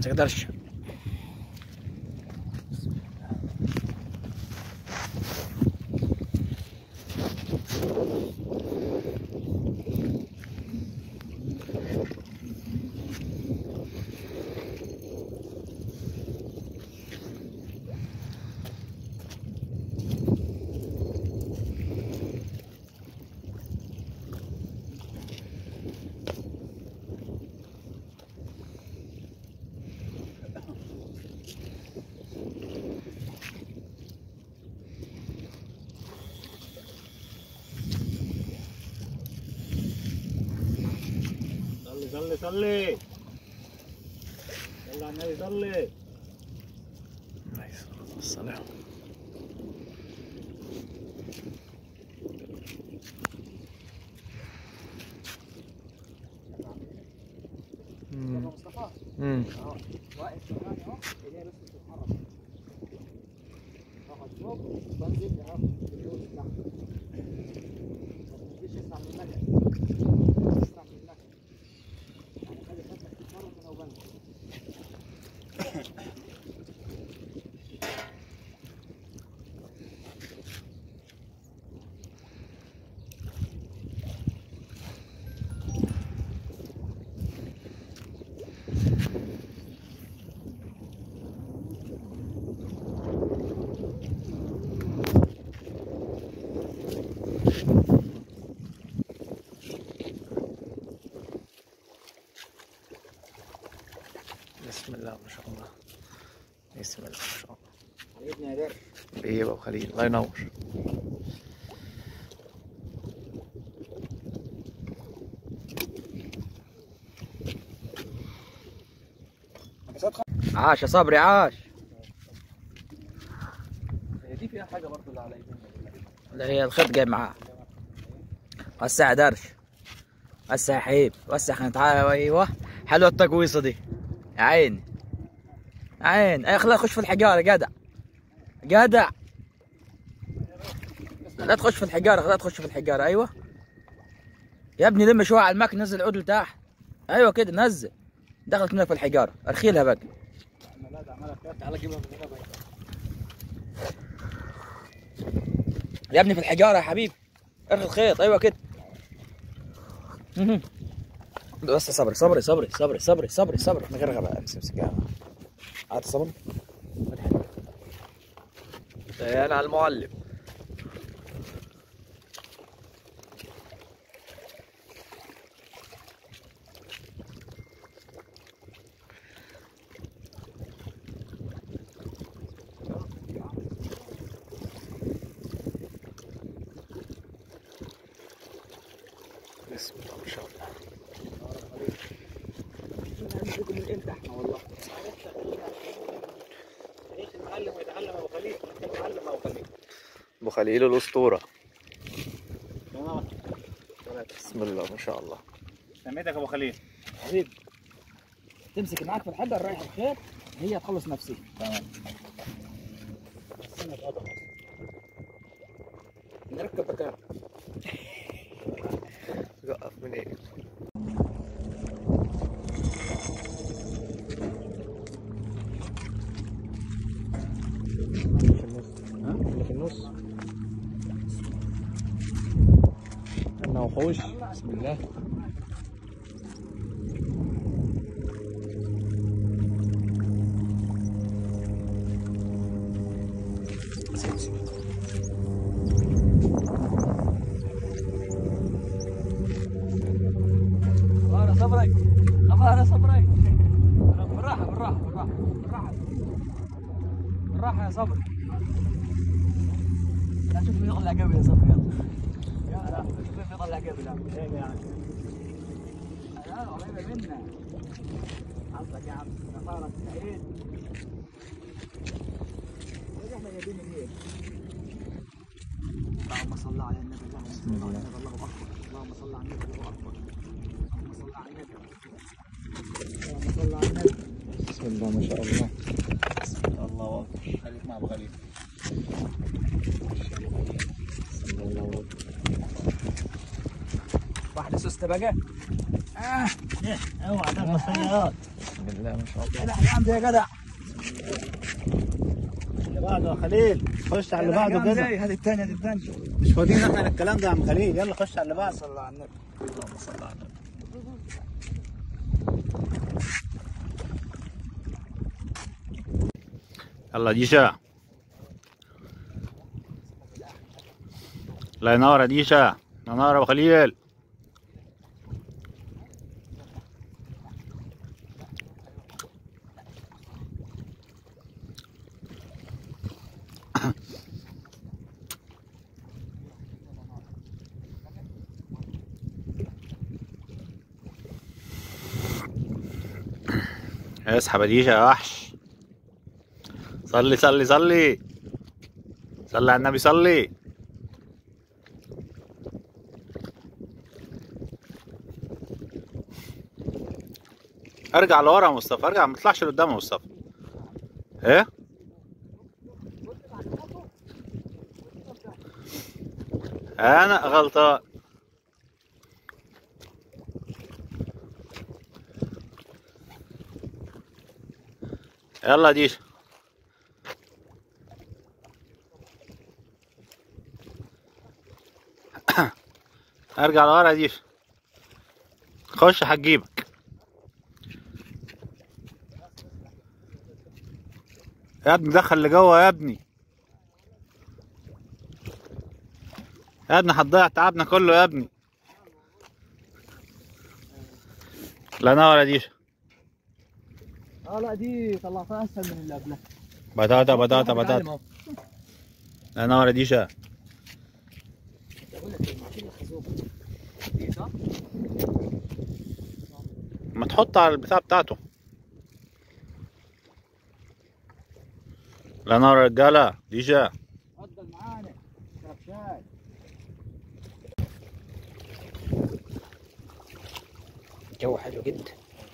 امسك درش صلي صلي صلي صلي على النبي صلي عليه الصلاة والسلام مم. مصطفى مم. اه واقف معانا اهو ايديه بس بتتحرك باخد فوق بنزل اهو باليوم تحت ما تجيش اسرع من المكن اسرع من المكن يعني خلي خدك تتمرن من وبنزل بسم الله ما شاء الله بسم الله ما شاء الله عجبني يا درش ايه يا ابو خليل الله ينور عاش يا صبري عاش هي دي فيها حاجه برضه اللي على ايدينا اللي هي الخيط جاي معاه وسع يا درش وسع يا حبيب وسع خلينا نتعالى ايوه حلوه التقويصه دي يا عيني يا عين اي خلينا نخش في الحجاره جدع جدع لا تخش في الحجاره خلينا تخش في الحجاره ايوه يا ابني لم شويه على المكن نزل العود لتحت ايوه كده نزل دخلت منها في الحجاره ارخيلها بقى لا ده عماله فيها تعالى جيبها من هنا بقى يا ابني في الحجاره يا حبيبي ارخي الخيط ايوه كده مهم. بس صبري صبري صبري صبري صبري صبري صبري من غير غباء امسك امسك يلا. عاد صبري انا على المعلم بسم الله ما شاء الله عندكم من امتى احنا والله تاريخ المعلم ويتعلم ابو خليل انت المعلم ابو خليل ابو خليل الاسطوره تمام بسم الله ما شاء الله سميتك ابو خليل حبيبي تمسك معاك في الحجر رايح الخير هي تخلص نفسها تمام نركب بكار وقف من ايه في النص ها اللي في النص انا وحوش بسم الله غفارة صبري غفارة صبري بالراحة بالراحة بالراحة بالراحة بالراحة يا صبري لا شوف مين يطلع قبل يا صبري يلا يلا شوف مين يطلع قبل لا ايه يعني لا قريبة منا حظك يا عم غفارة سعيد ايه احنا جايبين منين؟ اللهم صل على النبي اللهم صل على النبي الله اكبر اللهم صل على النبي الله اكبر اللهم صل على النبي اللهم صل على النبي بسم الله ما شاء الله الله اكبر خليك مع ابو خليل بسم الله أكبر. واحدة سوستة بقى اوعى تاخد السيارات بسم الله ما شاء الله الحق يا حمزه يا جدع اللي بعده يا خليل خش على اللي بعده كده هات الثاني هات الثاني مش فاضيين احنا للكلام ده يا عم خليل يلا خش على اللي بعده صلى على النبي اللهم صل على النبي يلا ديشا الله ينور يا ديشا الله ينور يا ابو خليل اسحب يا ديشا يا وحش صلي صلي صلي صلي على النبي صلي ارجع لورا يا مصطفى ارجع ما تطلعش لقدام يا مصطفى ايه انا غلطان يلا ديش ارجع لورا يا ديش خش هتجيبك يا ابني دخل لجوه يا ابني يا ابني هتضيع تعبنا كله يا ابني لا نور يا ديش اه لا دي طلعتها اسهل من اللي قبلها بطاطا بطاطا بطاطا لا نور يا ديشا ما تحط على البتاع بتاعته لا نور يا رجاله ديشا اتفضل معانا اشرب شاي الجو حلو جدا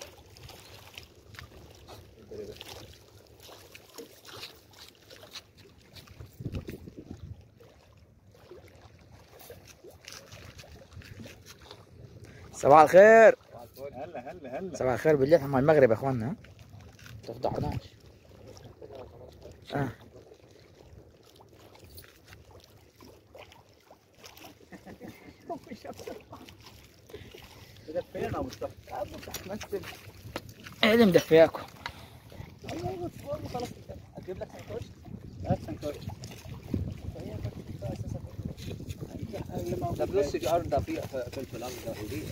صباح الخير هلا هلا هلا صباح الخير بالليل احنا مع المغرب يا اخوانا ها تفضحوناش اه فين يا مصطفى؟ مثل ايه اللي مدفياكم خلاص اجيب لك سندوتش هات سندوتش طب نص الارض فيها فلفل اخضر ودي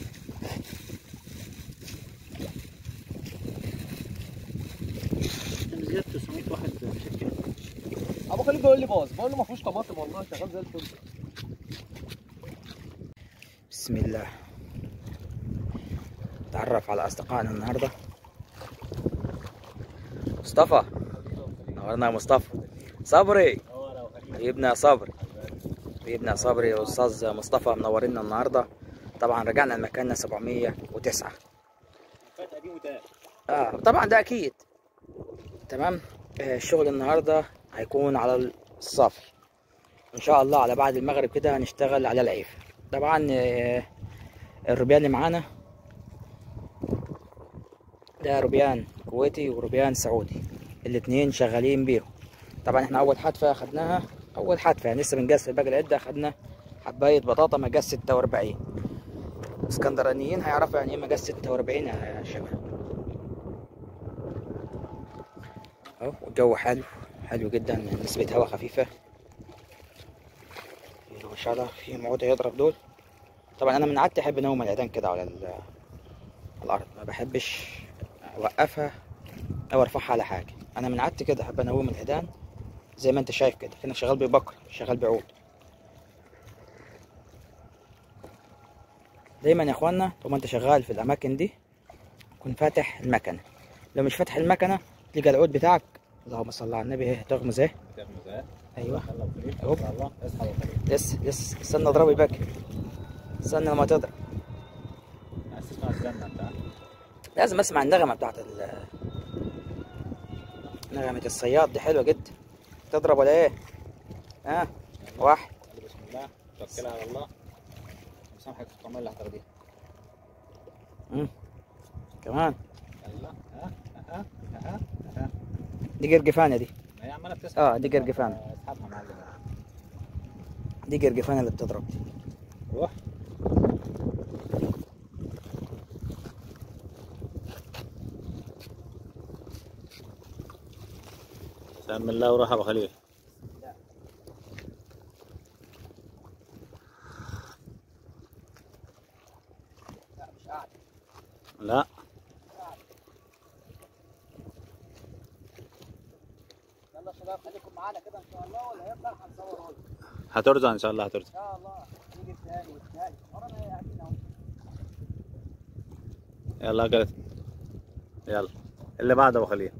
زيادة 900 واحد شكل ابو خالد بيقول لي باظ بقول له ما فيهوش طماطم والله شغال زي الفل بسم الله تعرف على اصدقائنا النهارده مصطفى نورنا يا مصطفى صبري حبيبنا صبري حبيبنا صبري واستاذ مصطفى منورينا النهارده طبعا رجعنا لمكاننا 709 فات قديم وتاني اه طبعا ده اكيد تمام آه الشغل النهارده هيكون على الصافي ان شاء الله على بعد المغرب كده هنشتغل على العيف طبعا آه الروبيان اللي معانا ده روبيان كويتي وروبيان سعودي الاتنين شغالين بيهم طبعا احنا اول حتفه اخدناها اول حتفه يعني لسه بنجهز في باقي العده اخدنا حبايه بطاطا مقاس 46 اسكندرانيين هيعرفوا يعني ايه مقاس 46 يا شباب اهو والجو حلو حلو جدا نسبة هواء خفيفة ما شاء الله في موعود هيضرب دول طبعا انا من عادتي احب انوم العيدان كده على ال- على الارض ما بحبش اوقفها او ارفعها على حاجة انا من عادتي كده احب انوم العيدان زي ما انت شايف كده كأنك شغال ببكر شغال بعود دايما يا اخوانا طول ما انت شغال في الاماكن دي كن فاتح المكنة لو مش فاتح المكنة تلقى العود بتاعك اللهم صل على النبي ايه تغمز ايه ايوه هوب. الله اصحى يا خليل لسه لسه استنى اضربه يبكي استنى لما تضرب عايز تسمع الزنة انت لازم اسمع النغمه بتاعت ال نغمه الصياد دي حلوه جدا تضرب ولا ايه ها واحد بسم الله توكل على الله مسامحك في الطعمية اللي هتاخديها مم. كمان يلا ها دي قرقفانه دي ما هي عماله بتسحب اه دي قرقفانه اسحبها معلم دي قرقفانه اللي بتضرب دي روح سلام الله وروح ابو خليل لا مش قاعد لا يلا شباب خليكم معانا كده ان شاء الله ولا هيطلع هنصور لكم هترزع ان شاء الله هترزع ان شاء الله نيجي الثاني والثالث ورانا ايه قاعدين اهو يلا قلت يلا اللي بعده ابو خليل